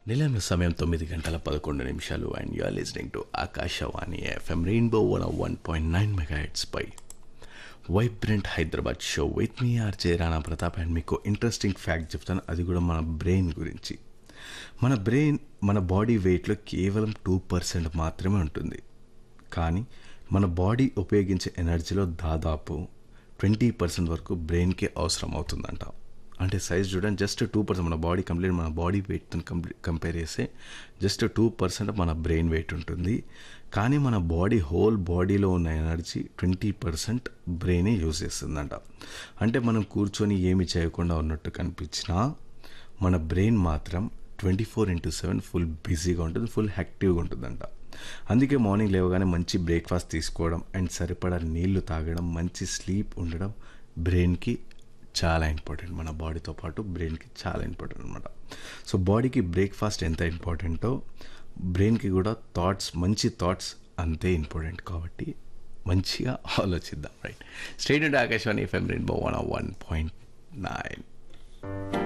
నిలయంలో సమయం తొమ్మిది గంటల పదకొండు నిమిషాలు and you are listening to Akashvani FM rainbow one one point nine mega పై వైబ్రెంట్ హైదరాబాద్ షో విత్ మీ ఆర్జే రాణా ప్రతాప్ అండ్ మీకు ఇంట్రెస్టింగ్ ఫ్యాక్ట్ చెప్తాను అది కూడా మన బ్రెయిన్ గురించి మన బ్రెయిన్ మన బాడీ వెయిట్లో కేవలం టూ పర్సెంట్ మాత్రమే ఉంటుంది కానీ మన బాడీ ఉపయోగించే ఎనర్జీలో దాదాపు ట్వంటీ పర్సెంట్ వరకు బ్రెయిన్కి అవసరం అవుతుందంట అంటే సైజ్ చూడండి జస్ట్ టూ పర్సెంట్ మన బాడీ కంప్లీట్ మన బాడీ వెయిట్తో కంప్లీట్ కంపేర్ చేస్తే జస్ట్ టూ పర్సెంట్ మన బ్రెయిన్ వెయిట్ ఉంటుంది కానీ మన బాడీ హోల్ బాడీలో ఉన్న ఎనర్జీ ట్వంటీ పర్సెంట్ బ్రెయినే యూజ్ చేస్తుందంట అంటే మనం కూర్చొని ఏమి చేయకుండా ఉన్నట్టు కనిపించినా మన బ్రెయిన్ మాత్రం twenty four into seven full బిజీగా ఉంటుంది ఫుల్ యాక్టివ్గా ఉంటుందంట అందుకే మార్నింగ్ లేవగానే మంచి బ్రేక్ఫాస్ట్ తీసుకోవడం అండ్ సరిపడా నీళ్లు తాగడం మంచి స్లీప్ ఉండడం బ్రెయిన్కి చాలా ఇంపార్టెంట్ మన బాడీతో పాటు బ్రెయిన్కి చాలా ఇంపార్టెంట్ అనమాట సో బాడీకి బ్రేక్ఫాస్ట్ ఎంత ఇంపార్టెంటో బ్రెయిన్కి కూడా థాట్స్ మంచి థాట్స్ అంతే ఇంపార్టెంట్ కాబట్టి మంచిగా ఆలోచిద్దాం right state Akashvani FM rainbow one one point nine